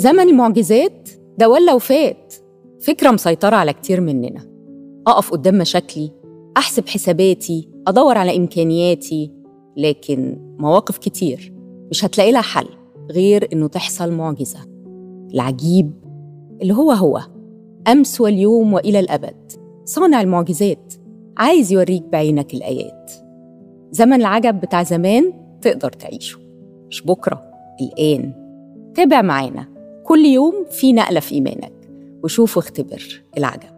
زمن المعجزات ده ولا وفات فكرة مسيطرة على كتير مننا أقف قدام مشاكلي أحسب حساباتي أدور على إمكانياتي لكن مواقف كتير مش هتلاقي لها حل غير إنه تحصل معجزة العجيب اللي هو هو أمس واليوم وإلى الأبد صانع المعجزات عايز يوريك بعينك الآيات زمن العجب بتاع زمان تقدر تعيشه مش بكرة الآن تابع معانا كل يوم في نقلة في إيمانك وشوف واختبر العجب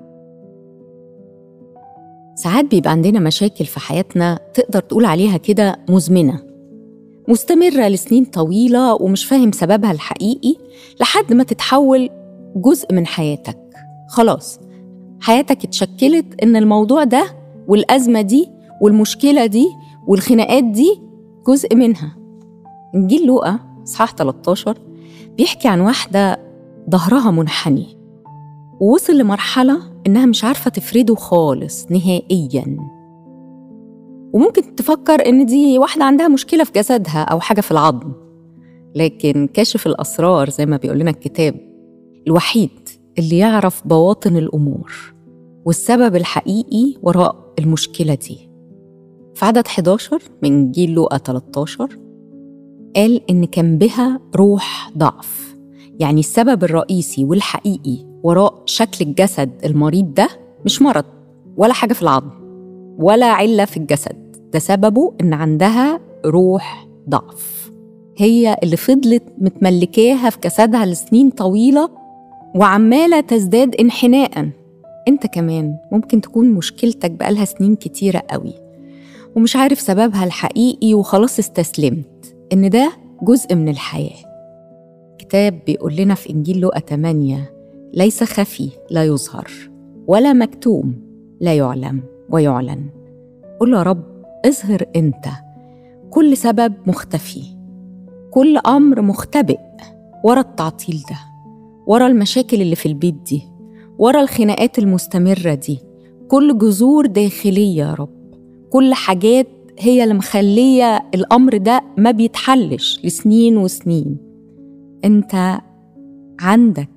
ساعات بيبقى عندنا مشاكل في حياتنا تقدر تقول عليها كده مزمنة مستمرة لسنين طويلة ومش فاهم سببها الحقيقي لحد ما تتحول جزء من حياتك خلاص حياتك اتشكلت إن الموضوع ده والأزمة دي والمشكلة دي والخناقات دي جزء منها إنجيل لوقا إصحاح 13 بيحكي عن واحدة ظهرها منحني ووصل لمرحلة إنها مش عارفة تفرده خالص نهائياً وممكن تفكر إن دي واحدة عندها مشكلة في جسدها أو حاجة في العظم لكن كاشف الأسرار زي ما بيقول لنا الكتاب الوحيد اللي يعرف بواطن الأمور والسبب الحقيقي وراء المشكلة دي في عدد 11 من جيل لوقا 13 قال إن كان بها روح ضعف يعني السبب الرئيسي والحقيقي وراء شكل الجسد المريض ده مش مرض ولا حاجة في العظم ولا علة في الجسد ده سببه إن عندها روح ضعف هي اللي فضلت متملكاها في جسدها لسنين طويلة وعمالة تزداد انحناءً انت كمان ممكن تكون مشكلتك بقالها سنين كتيرة قوي ومش عارف سببها الحقيقي وخلاص استسلمت إن ده جزء من الحياة كتاب بيقول لنا في إنجيل لوقا 8 ليس خفي لا يظهر ولا مكتوم لا يعلم ويعلن قل يا رب اظهر أنت كل سبب مختفي كل أمر مختبئ ورا التعطيل ده ورا المشاكل اللي في البيت دي ورا الخناقات المستمرة دي كل جذور داخلية يا رب كل حاجات هي اللي مخلية الأمر ده ما بيتحلش لسنين وسنين أنت عندك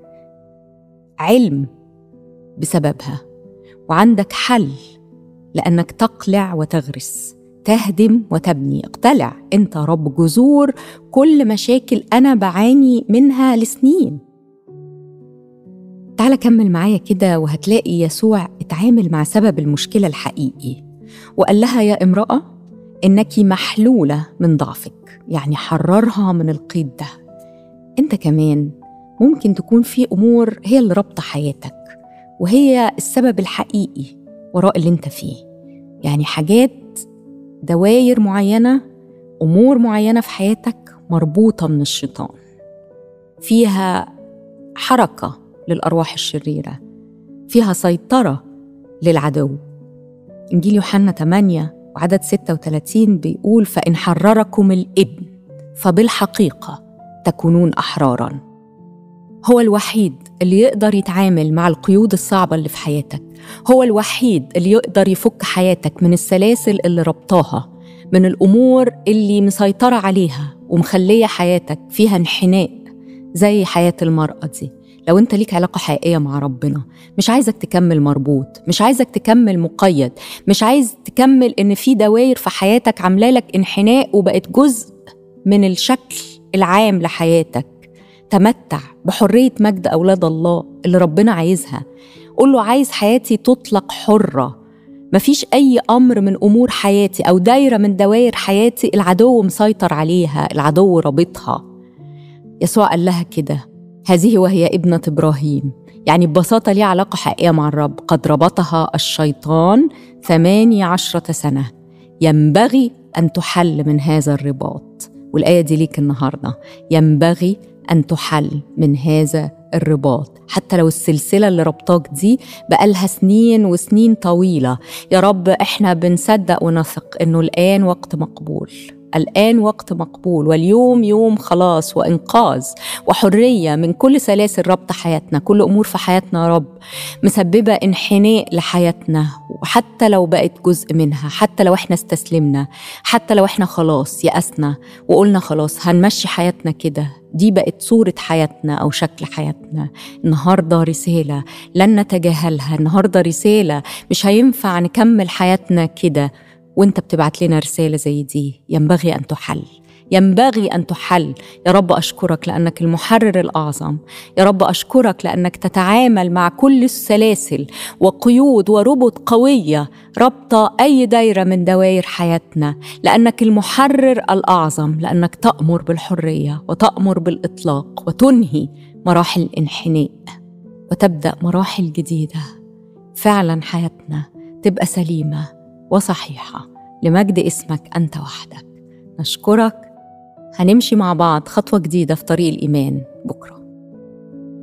علم بسببها وعندك حل لأنك تقلع وتغرس تهدم وتبني اقتلع أنت رب جذور كل مشاكل أنا بعاني منها لسنين تعال كمل معايا كده وهتلاقي يسوع اتعامل مع سبب المشكلة الحقيقي وقال لها يا امرأة إنك محلولة من ضعفك يعني حررها من القيد ده أنت كمان ممكن تكون في أمور هي اللي رابطة حياتك وهي السبب الحقيقي وراء اللي أنت فيه يعني حاجات دواير معينة أمور معينة في حياتك مربوطة من الشيطان فيها حركة للأرواح الشريرة فيها سيطرة للعدو إنجيل يوحنا 8 وعدد 36 بيقول فإن حرركم الابن فبالحقيقة تكونون أحرارا هو الوحيد اللي يقدر يتعامل مع القيود الصعبة اللي في حياتك هو الوحيد اللي يقدر يفك حياتك من السلاسل اللي ربطاها من الأمور اللي مسيطرة عليها ومخلية حياتك فيها انحناء زي حياة المرأة دي لو انت ليك علاقة حقيقية مع ربنا مش عايزك تكمل مربوط مش عايزك تكمل مقيد مش عايز تكمل ان في دوائر في حياتك عاملة لك انحناء وبقت جزء من الشكل العام لحياتك تمتع بحرية مجد أولاد الله اللي ربنا عايزها قول له عايز حياتي تطلق حرة مفيش أي أمر من أمور حياتي أو دايرة من دوائر حياتي العدو مسيطر عليها العدو رابطها يسوع قال لها كده هذه وهي ابنة إبراهيم يعني ببساطة ليها علاقة حقيقية مع الرب قد ربطها الشيطان ثمانية عشرة سنة ينبغي أن تحل من هذا الرباط والآية دي ليك النهاردة ينبغي أن تحل من هذا الرباط حتى لو السلسلة اللي ربطاك دي بقالها سنين وسنين طويلة يا رب إحنا بنصدق ونثق إنه الآن وقت مقبول الآن وقت مقبول واليوم يوم خلاص وإنقاذ وحرية من كل سلاسل ربط حياتنا كل أمور في حياتنا يا رب مسببة انحناء لحياتنا وحتى لو بقت جزء منها حتى لو احنا استسلمنا حتى لو احنا خلاص يأسنا وقلنا خلاص هنمشي حياتنا كده دي بقت صورة حياتنا أو شكل حياتنا النهاردة رسالة لن نتجاهلها النهاردة رسالة مش هينفع نكمل حياتنا كده وانت بتبعت لنا رسالة زي دي ينبغي أن تحل ينبغي ان تحل يا رب اشكرك لانك المحرر الاعظم يا رب اشكرك لانك تتعامل مع كل السلاسل وقيود وربط قويه رابطه اي دايره من دوائر حياتنا لانك المحرر الاعظم لانك تامر بالحريه وتامر بالاطلاق وتنهي مراحل الانحناء وتبدا مراحل جديده فعلا حياتنا تبقى سليمه وصحيحه لمجد اسمك انت وحدك نشكرك هنمشي مع بعض خطوة جديدة في طريق الإيمان بكرة